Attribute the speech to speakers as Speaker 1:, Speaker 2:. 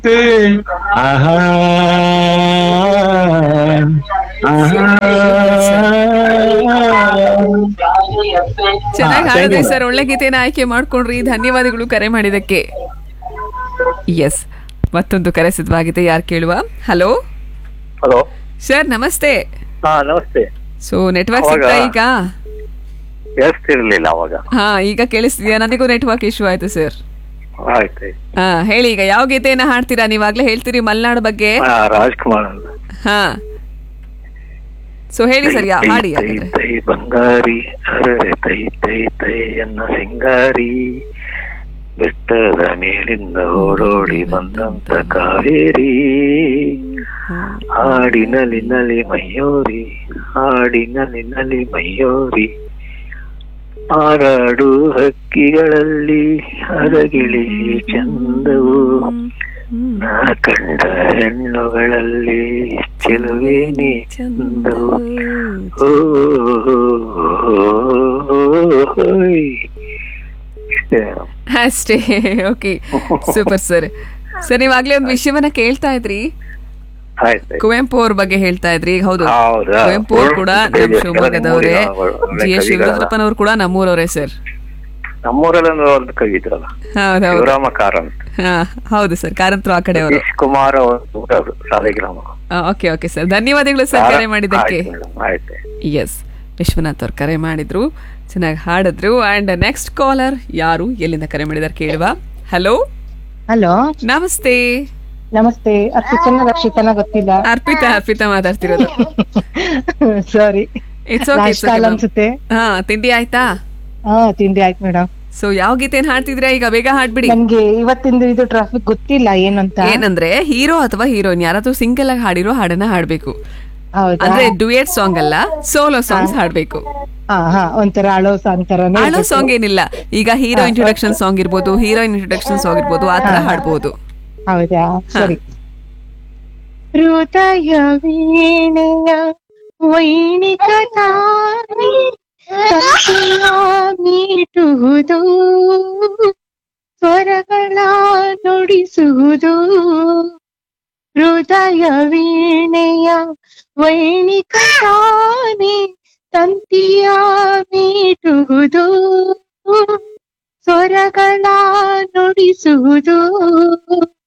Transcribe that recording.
Speaker 1: ಆಹಾ
Speaker 2: ಚೆನ್ನಾಗಿ ಹಾಡಿದ್ರಿ ಸರ್ ಒಳ್ಳೆ ಗೀತೆನ ಆಯ್ಕೆ ಮಾಡ್ಕೊಂಡ್ರಿ ಧನ್ಯವಾದಗಳು ಕರೆ ಮಾಡಿದಕ್ಕೆ ಎಸ್ ಮತ್ತೊಂದು ಕರೆ ಸಿದ್ಧವಾಗಿದೆ ಯಾರು ಕೇಳುವ ಹಲೋ
Speaker 3: ಹಲೋ
Speaker 2: ಸರ್ ನಮಸ್ತೆ
Speaker 3: ಹಾ ನಮಸ್ತೆ
Speaker 2: ಸೊ ನೆಟ್ವರ್ಕ್
Speaker 3: ಅವಾಗ-
Speaker 2: ಸಿಗ್ತಾ ಈಗ
Speaker 3: ಕೇಳಿಸ್ತಿರ್ಲಿಲ್ಲ ಅವಾಗ
Speaker 2: ಹಾ ಈಗ ಕೇಳಿಸ್ತಿದ್ಯಾ ನನಗೂ ನೆಟ್ವರ್ಕ್ ಇಶ್ಯೂ ಆಯ್ತು ಸರ್
Speaker 3: ಆಯ್ತು
Speaker 2: ಹಾ ಹೇಳಿ ಈಗ ಯಾವ ಗೀತೆಯನ್ನ ಹಾಡ್ತೀರಾ ನೀವಾಗ್ಲೇ ಹೇಳ್ತೀರಿ ಮಲ್ನಾಡ್ ಬಗ್ಗೆ
Speaker 3: ಹಾ ರಾಜ್ಕುಮಾರ್ ಅಂತ
Speaker 2: ಹಾ ಸೊ ಹೇಳಿ ಸರ್ ಯಾ ಹಾಡಿ
Speaker 3: ತೈ
Speaker 2: ಹಾಗಾದ್ರೆ.
Speaker 3: ತೈ ಬಂಗಾರಿ ಅರರೆ ತೈ ತೈ ತೈ ಎನ್ನ ಸಿಂಗಾರಿ ಬೆಟ್ಟದ ಮೇಲಿಂದ ಓಡೋಡಿ ಬಂದಂತ ಕಾವೇರಿ ಹಾಡಿನಲ್ಲಿ ನಲಿ ಮಯೂರಿ ಹಾಡಿನಲ್ಲಿ ನಲಿ ಮಯೂರಿ ಹಾರಾಡು ಹಕ್ಕಿಗಳಲ್ಲಿ ಹರಗಿಳಿ ಚಂದವು ನಾ ಕಂಡ ಹೆಣ್ಣುಗಳಲ್ಲಿ ಚೆಲುವೇನೆ ಚಂದವು ಓ ಹೋಯ್. ಇಷ್ಟೇ ಮೇಡಮ್.
Speaker 2: ಅಷ್ಟೇ ಓಕೆ ಸೂಪರ್ ಸರ್ ಸರ್ ನೀವಾಗ್ಲೇ ಒಂದು ವಿಷಯವನ್ನ ಕೇಳ್ತಾ ಇದ್ರಿ
Speaker 3: ಆಯ್ತು
Speaker 2: ಕುವೆಂಪು ಅವ್ರ ಬಗ್ಗೆ ಹೇಳ್ತಾ ಇದ್ರಿ ಹೌದು
Speaker 3: ಹೌದಾ?
Speaker 2: ಕುವೆಂಪು ಅವ್ರು ಕೂಡ ನಮ್ಮ ಶಿವಮೊಗ್ಗದವರೇ
Speaker 3: ಒಳ್ಳೆ
Speaker 2: ಜಿ ಎಸ್
Speaker 3: ಕವಿಗಳಲ್ಲ.
Speaker 2: ಶಿವರುದ್ರಪ್ಪನವ್ರು ಕೂಡ ನಮ್ಮೂರವರೇ ಸರ್
Speaker 3: ನಮ್ಮೂರಲ್ಲಿ ಒಂದು ಒಂದು ಕವಿ ಇದ್ರಲ್ಲ
Speaker 2: ಹೌದೌದು
Speaker 3: ಶಿವರಾಮ ಕಾರಂತ್
Speaker 2: ಹಾ ಹೌದು ಸರ್ ಕಾರಂತರು ಆ ಕಡೆ ಅವರು
Speaker 3: ಸತೀಶ್ ಕುಮಾರ್ ಅವರು ಸಾಲಿಗ್ರಾಮ
Speaker 2: ಓಕೆ ಓಕೆ ಸರ್ ಧನ್ಯವಾದಗಳು ಸರ್ ಕರೆ ಮಾಡಿದ್ದಕ್ಕೆ
Speaker 3: ಆಯ್ತು ಮೇಡಮ್, ಆಯ್ತು
Speaker 2: ಎಸ್ ವಿಶ್ವನಾಥ್ ಅವ್ರು ಕರೆ ಮಾಡಿದ್ರು ಚೆನ್ನಾಗಿ ಹಾಡಿದ್ರು ಅಂಡ್ ನೆಕ್ಸ್ಟ್ ಕಾಲರ್ ಯಾರು ಎಲ್ಲಿಂದ ಕರೆ ಮಾಡಿದಾರೆ ಕೇಳುವ ಹಲೋ
Speaker 4: ಹಲೋ
Speaker 2: ನಮಸ್ತೆ
Speaker 4: ನಮಸ್ತೆ ಅರ್ಪಿತನ ರಕ್ಷಿತನ ಗೊತ್ತಿಲ್ಲ
Speaker 2: ಅರ್ಪಿತಾ ಅರ್ಪಿತಾ ಮಾತಾಡ್ತಿರೋದು
Speaker 4: sorry
Speaker 2: it's okay
Speaker 4: last call ಅನ್ಸುತ್ತೆ
Speaker 2: ಹಾ ತಿಂಡಿ ಆಯ್ತಾ
Speaker 4: ಹಾ ತಿಂಡಿ ಆಯ್ತು ಮೇಡಮ್
Speaker 2: ಸೊ ಯಾವ ಗೀತೆನ್ ಹಾಡ್ತಿದ್ರಾ ಈಗ ಬೇಗ ಹಾಡ್ಬಿಡಿ
Speaker 4: ನನ್ಗೆ ಇವತ್ತಿಂದು ಇದು ಟ್ರಾಫಿಕ್ ಗೊತ್ತಿಲ್ಲ ಏನಂತ
Speaker 2: ಏನಂದ್ರೆ ಹೀರೋ ಅಥವಾ ಹೀರೋಯಿನ್ ಯಾರಾದ್ರೂ ಸಿಂಗಲ್ ಆಗಿ ಹಾಡಿರೋ ಹಾಡನ್ನ ಹಾಡ್ಬೇಕು
Speaker 4: ಹೌದಾ
Speaker 2: ಅಂದ್ರೆ ಡುಯೆಟ್ ಸಾಂಗ್ ಅಲ್ಲ ಸೋಲೋ ಸಾಂಗ್ಸ್ ಹಾಡ್ಬೇಕು
Speaker 4: ಹಾ ಹಾ ಒಂಥರ ಅಳೋ ಸಾಂಗ್ ತರನೇ
Speaker 2: ಹಾಡೋ
Speaker 4: ಇರ್ಬೇಕು.
Speaker 2: ಸಾಂಗ್ ಏನಿಲ್ಲ ಈಗ ಹೀರೋ ಇಂಟ್ರೊಡಕ್ಷನ್ ಸಾಂಗ್ ಇರ್ಬೋದು ಹೀರೋಯಿನ್ ಇಂಟ್ರೊಡಕ್ಷನ್ ಸಾಂಗ್ ಇರ್ಬೋದು ಆ ತರ ಹಾಡ್ಬೋದು
Speaker 4: ಹೌದಾ ಸರಿ ಹೃದಯ ವೀಣೆಯ ವೈಣಿಕ ತಾರಿ ತಂತಿಯ ಮೀಟುವುದು ಸ್ವರಗಳ ನುಡಿಸುವುದು ಹೃದಯ ವೀಣೆಯ ವೈಣಿಕ ತಾನೆ ತಂತಿಯ ಮೀಟುವುದು ಸ್ವರಗಳ ನುಡಿಸುವುದು